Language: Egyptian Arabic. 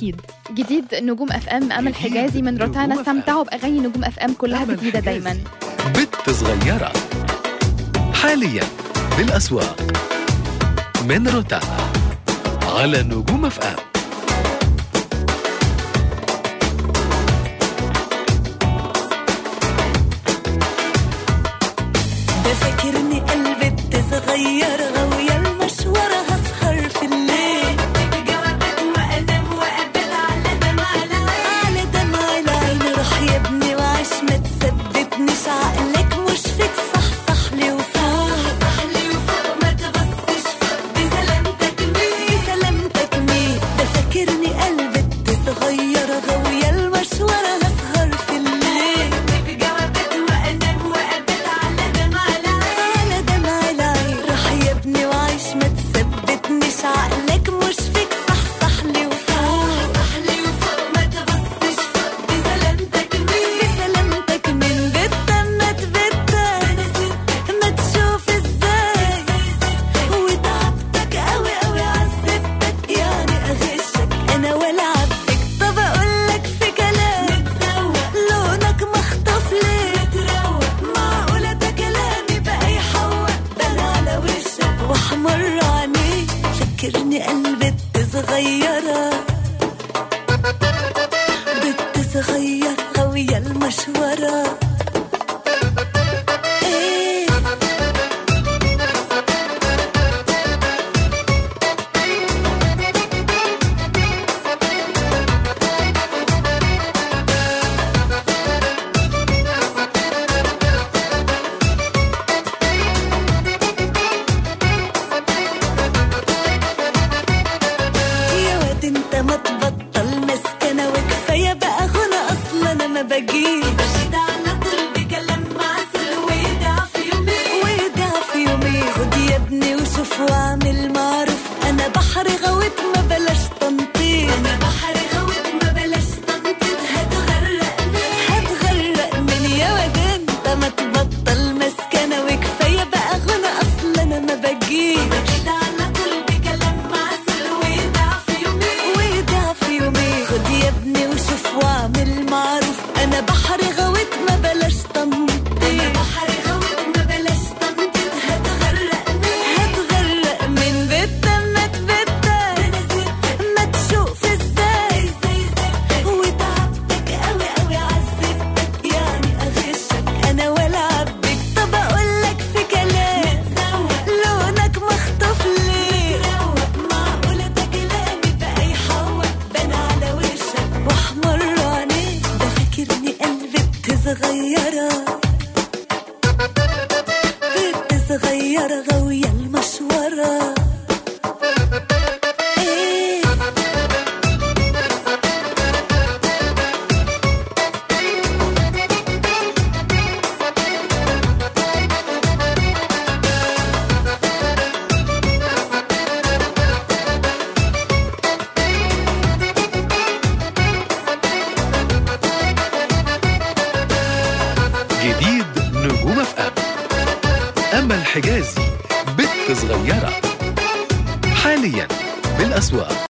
اكيد جديد نجوم اف ام امل جديد حجازي من نجوم روتانا FM. استمتعوا باغاني نجوم اف ام كلها أمل جديده حجازي. دايما بت صغيرة حاليا بالأسواق من روتانا على نجوم اف ام ده فاكرني قلبي بتصغير غاوية المشوار هسهر في الليل بجوابات وأنام وأقبل على دمع العين على دمع العين روح يا ابني وعيش ما تثبتنيش عقلك مش فيك صح صح لي وفوق صح لي وفوق ما تبصش فوق دي سلامتك مين دي سلامتك مين ده فاكرني قلبي بتصغير غاوية المشوار هسهر في الليل بجوابات وأنام وأقبل على دمع العين على دمع العين روح يا ابني وعيش ما تثبتنيش عقلك مش فيك صح صح لي وفوق صح لي وفوق ما تبصش فوق دي سلامتك مين دي سلامتك مين بتا ما تبتا ما تشوف ازاي وتعبتك قوي قوي عذبتك يعني اغشك انا ولا عبدك طب اقول لك في كلام متسوق لونك مخطوف ليه متروق معقولة ده كلامي بقى يحوق بان على وشك واحمر عينيك فكرني قلبي صغيرة بنت صغيرة قوية المشورة إيه يا واد انت ما تبطل مسكنة وكفاية بقى غنى اصلا انا ما بجيش بشد على طول بكلام معسل ويدع في يومين ويدع في يومين خد يا ابني وشوف واعمل معروف انا بحر غويت ما بلاش تنطيط انا بحر غويت ما بلاش تنطيط هتغرق هتغرق من يا واد انت ما تبطل مسكنة وكفاية بقى غنى اصلا انا ما بجيش بشد على طول بكلام معسل ويدع في يومين ويدع في يومين خد يا ابني وشوف واعمل معروف انا بحر غويت ما بلاش تنطيط انا بحر غويت ما بلاش تنطيط هتغرق من هتغرق من بيتا ما تبتا ما تشوف ازاي وتعبتك قوي قوي عذبتك يعني اغشك انا ولا عبك طب اقول لك في كلام لونك مخطوف ليه معقولة ده كلامي بقى يحوق بان على وشك واحمر عينيك ده فاكرني قلبي بتصغيرة بنت صغيرة غاوية المشورة إيه جديد نجوم اف ام أمل حجازي بت صغيرة حاليا بالأسواق